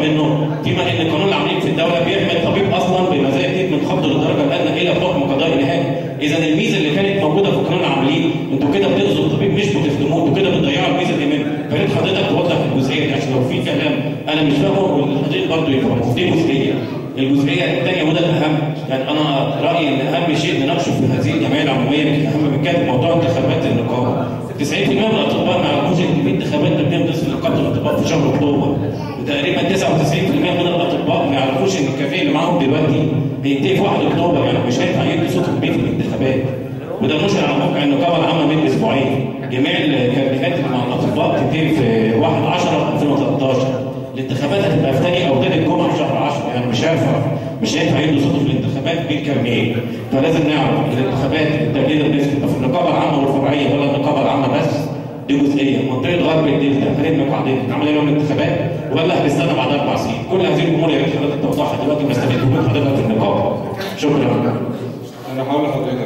منه فيما ان قانون العاملين في الدوله بيحمي الطبيب اصلا بمزايا من خفض للدرجه الادنى الى حكم قضائي نهائي اذا الميزه اللي كانت موجوده في قانون العاملين انتوا كده بتاذوا الطبيب مش بتخدموه انتوا كده بتضيعوا الميزه دي منه فيا ريت حضرتك توضح الجزئيه دي عشان لو في كلام انا مش فاهمه والحضرتك برضه يفهمه دي جزئيه الجزئيه الثانيه وده الاهم يعني انا رايي ان اهم شيء نناقشه في هذه الجمعيه العموميه يمكن اهم من كده موضوع انتخابات النقابه 90% من الاطباء ما يعرفوش ان في انتخابات بتتم تصل نقابه الاطباء في شهر اكتوبر وتقريبا 99% من الاطباء ما يعرفوش ان الكفاءه اللي معاهم دلوقتي بينتهي في 1 اكتوبر يعني مش هينفع يدي صوتهم بيه في الانتخابات وده نشر على موقع النقابه العامه من اسبوعين جميع الكابينات اللي مع الاطباء بتنتهي في 1 10 2013 الانتخابات هتبقى في ثاني او ثالث جمعه في شهر 10 يعني مش هينفع مش هينفع يدوا صوته في الانتخابات بالكارنيه فلازم نعرف الانتخابات التجديد النسبي في النقابه العامه والفرعيه ولا النقابه العامه بس دي جزئيه منطقه غرب الدلتا هنبقى بعدين نعمل لهم انتخابات ولا هنستنى بعد اربع سنين كل هذه الامور يا ريت حضرتك توضحها دلوقتي ما استفدت من حضرتك في النقابه شكرا انا هقول لحضرتك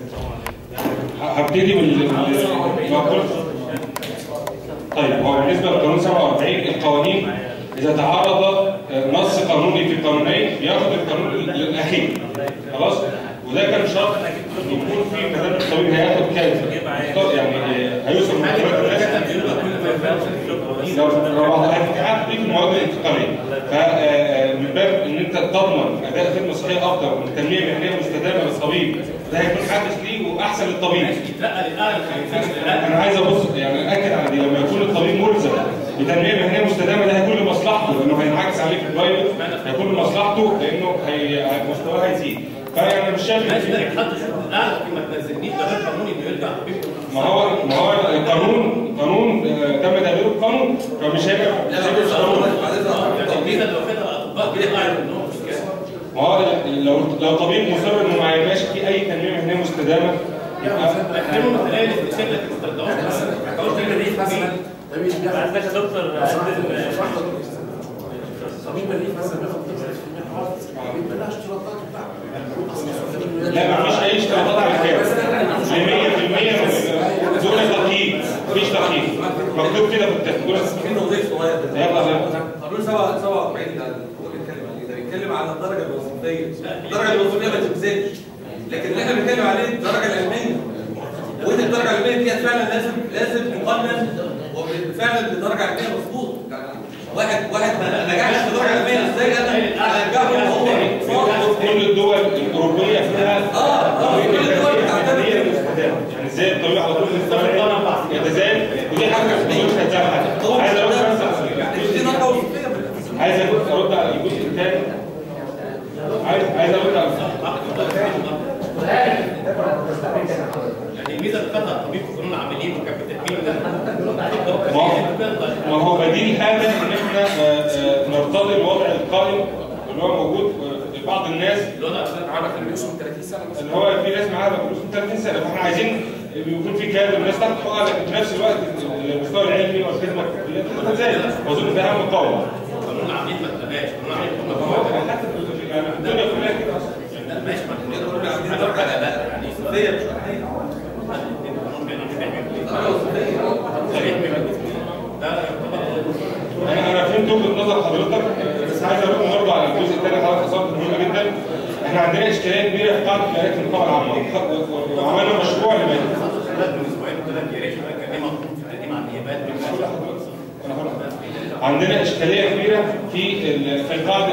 هبتدي بال طيب هو بالنسبه لقانون 47 القوانين اذا تعارض نص قانوني في قانونين بياخد القانون الاخير خلاص وده كان شرط يكون في كتاب الطبيب هياخد كام يعني هيوصل لو لو هتتعب في المواد الانتقاليه فمن باب ان انت تضمن اداء خدمه صحيه افضل وتنميه مهنيه مستدامه للطبيب ده هيكون حافز ليه واحسن للطبيب انا عايز ابص يعني اكد على دي لما يكون الطبيب ملزم بتنميه مهنيه مستدامه ده هيكون لمصلحته لانه هينعكس عليه في البرايفت هيكون لمصلحته لانه هي مستواه هيزيد فيعني انا مش شايف بس انك تحط الاعلى ما تنزلنيش ده غير قانوني انه يرجع ما هو ما هو القانون قانون تم تغيير القانون فمش هيبقى لا مش قانون يعني الميزه اللي واخدها الاطباء كده قاعد منهم ما هو لو لو طبيب مصر انه ما يبقاش في اي تنميه مهنيه مستدامه يبقى احترموا مثلا الاستشهاد اللي تستخدموها ما تقولش ان دي مثلا عندك يا دكتور طبيب الريف مثلا بياخد 99% بيبقى اشتراطات لا ما فيش اي اشتراطات على كده 100% دون تقييد مفيش تقييد مكتوب كده في التكوين كانه ضيف صغير يلا يلا قانون 47 ده هو بيتكلم عليه ده بيتكلم على الدرجه الوظيفيه الدرجه الوظيفيه ما تنزلش لكن اللي احنا بنتكلم عليه الدرجه العلميه وان الدرجه العلميه دي فعلا لازم لازم مقنن وفعلا بالدرجه العلميه مظبوط واحد واحد ما نجحش في الدرجه العلميه ازاي انا ارجعه وهو كل الدول الاوروبيه فيها اه اه كل الدول بتعتمد يعني ازاي الطبيب على طول يتزايد ودي حاجه مش هتزعل حاجه عايز اقول دي درجه وظيفيه عايز ارد على الجزء الثاني عايز عايز ارد على يعني الميزه اللي خدها الطبيب في قانون العاملين وكان بالتكميل ده ما هو بديل هذا ان احنا نرتضي الوضع القائم اللي هو موجود لبعض الناس اللي هو على فلوس من 30 سنه اللي هو في ناس معاها فلوس من 30 سنه فاحنا عايزين يكون في كادر الناس تاخد حقوقها لكن في نفس الوقت المستوى العلمي والخدمه الكليه تكون زي واظن ده اهم قوه قانون العاملين ما اتباش قانون العاملين حتى الدنيا كلها كده لا ماشي ما نقدر نقول عاملين درجه لا يعني وظيفيه مش انا انا فهمت وجهه نظر حضرتك بس عايز ارد برضه على الجزء الثاني حضرتك اصابت مهمه جدا احنا عندنا اشكاليه كبيره في قاعده بيانات النقابه العامه وعملنا مشروع لما عندنا اشكاليه كبيره في في قاعده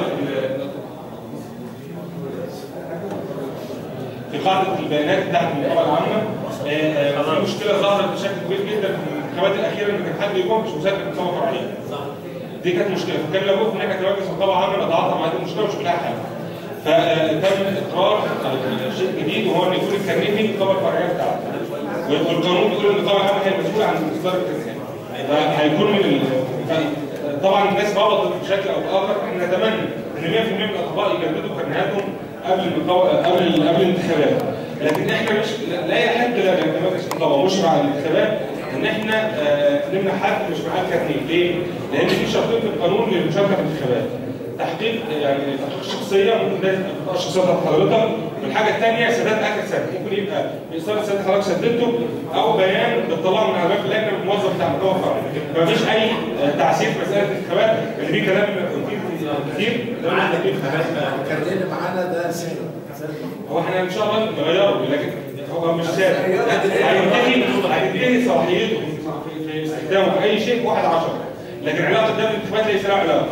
في قاعده البيانات بتاعت النقابه العامه في مشكله ظهرت بشكل كبير جدا في الانتخابات الاخيره ان كان حد يكون مش مسجل في نقابه فرعيه دي كانت مشكله فكان لابد ان احنا كمجلس نقابه عامه نتعاطى مع هذه المشكله ونشوف لها حل فتم اقرار شيء جديد وهو ان يكون الكارنيه في النقابه الفرعيه بتاعته والقانون بيقول ان النقابه العامه هي المسؤوله عن اصدار الكارنيه فهيكون من ال... طبعا الناس ربطت بشكل او باخر احنا نتمنى ان 100% من الاطباء يجددوا كارنيهاتهم قبل النقابه قبل قبل الانتخابات لكن احنا مش لا يحق لنا كمجلس نقابه مشرع على الانتخابات ان احنا نمنع حد مش معاه كارنيه ليه؟ لان في شرطين في القانون للمشاركه في الانتخابات تحقيق يعني تحقيق الشخصيه ممكن لازم تبقى الشخصيه بتاعت حضرتك والحاجه الثانيه سداد اخر سنه ممكن يبقى ايصال سداد حضرتك سددته او بيان بالطلاق من عمليات اللجنه الموظف بتاع النقابه الفرعيه مفيش اي تعسير في مساله الانتخابات اللي فيه كلام كتير كتير ده مش تكليف كان اللي معانا ده سنة هو احنا ان شاء الله نغيره لكن هو مش ثابت هينتهي هينتهي صلاحيته في- في استخدامه في اي شيء 1 10 لكن علاقه ده بالانتخابات ليس لها علاقه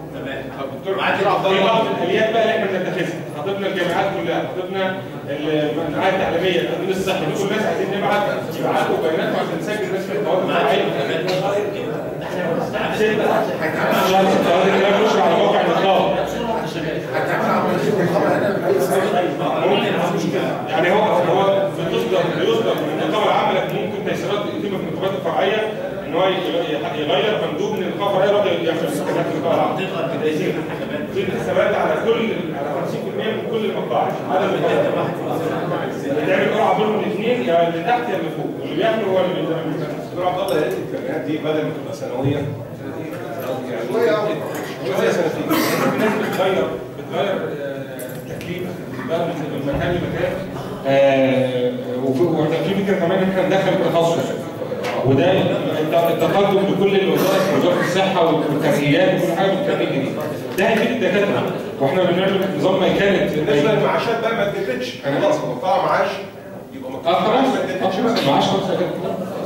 في بعض الاليات بقى اللي احنا بنتخذها خطبنا الجامعات كلها خطبنا المعاهد التعليميه التامين الصحي دول الناس عايزين نبعت يبعتوا بياناتهم عشان نسجل الناس في القوائم الفرعيه هذا الكلام نشر على موقع النقابه هتعمل عملية الخبر هنا بأي سنة يعني هو هو بتصدر بيصدر من النقابه العامه لكن ممكن تيسيرات يتم في النقابات الفرعيه ان هو ي- يغير مندوب من النقابه الفرعيه يروح يعمل استخدامات النقابه العامه في حسابات على كل على 50% من كل المقاعد هذا اللي بيعمل قرعه بينهم الاثنين يا اللي تحت يا اللي فوق واللي بيعمل هو اللي بيعمل دكتور عبد الله يا ريت الكلمات دي بدل ما تبقى سنويه يعني شويه سنتين في ناس بتغير بتغير آه، تكليف بقى من مكان لمكان آه، وفي وإحنا في فكره كمان ان احنا ندخل تخصص وده الت- التقدم بكل الوظائف وزاره الصحه والترقيات وكل حاجه بالترقيه الجديد ده هيفيد الدكاتره واحنا بنعمل نظام ميكانه بالنسبه للمعاشات بقى ما تجددش خلاص هو طلع معاش يبقى ما اه خلاص ما تجددش بقى آه، معاش خمسه كده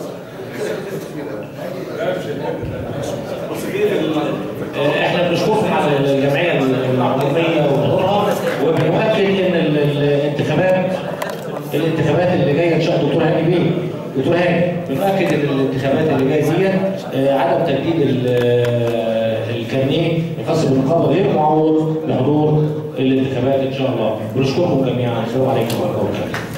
احنا بنشكركم على الجمعيه العموميه وحضورها وبنؤكد ان ال- الانتخابات الانتخابات اللي جايه ان شاء الله دكتور هاني بيه دكتور هاني بنؤكد ان الانتخابات اللي جايه دي آه، عدم تجديد ال- آه، الكارنيه الخاص بالنقابه غير معوض لحضور الانتخابات ان شاء الله بنشكركم جميعا السلام عليكم ورحمه الله وبركاته